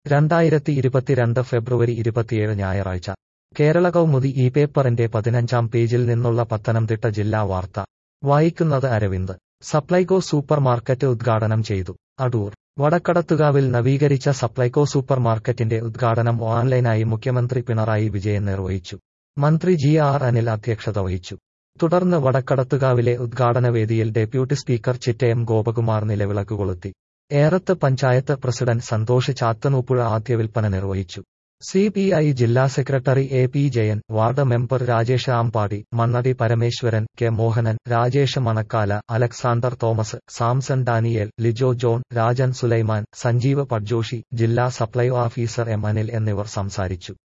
രണ്ടായിരത്തി ഇരുപത്തിരണ്ട് ഫെബ്രുവരി ഇരുപത്തിയേഴ് ഞായറാഴ്ച കേരള കൗമുദി ഈ പേപ്പറിന്റെ പതിനഞ്ചാം പേജിൽ നിന്നുള്ള പത്തനംതിട്ട ജില്ലാ വാർത്ത വായിക്കുന്നത് അരവിന്ദ് സപ്ലൈകോ സൂപ്പർ മാർക്കറ്റ് ഉദ്ഘാടനം ചെയ്തു അടൂർ വടക്കടത്തുകാവിൽ നവീകരിച്ച സപ്ലൈകോ സൂപ്പർ മാർക്കറ്റിന്റെ ഉദ്ഘാടനം ഓൺലൈനായി മുഖ്യമന്ത്രി പിണറായി വിജയൻ നിർവഹിച്ചു മന്ത്രി ജി ആർ അനിൽ അധ്യക്ഷത വഹിച്ചു തുടർന്ന് വടക്കടത്തുകാവിലെ ഉദ്ഘാടനവേദിയിൽ ഡെപ്യൂട്ടി സ്പീക്കർ ചിറ്റയം ഗോപകുമാർ നിലവിളക്ക് കൊളുത്തി ഏറത്ത് പഞ്ചായത്ത് പ്രസിഡന്റ് സന്തോഷ് ചാത്തനൂപ്പുഴ ആദ്യ വിൽപ്പന നിർവഹിച്ചു സി പി ഐ ജില്ലാ secretary A P Jayan ward member Rajesh Ambadi Mannadi Parameswaran K Mohanan Rajesh Manakkala Alexander Thomas Samson Daniel Lijo John Rajan Sulaiman Sanjeev Padjoshi ജില്ലാ സപ്ലൈ ഓഫീസർ എം അനിൽ എന്നിവർ സംസാരിച്ചു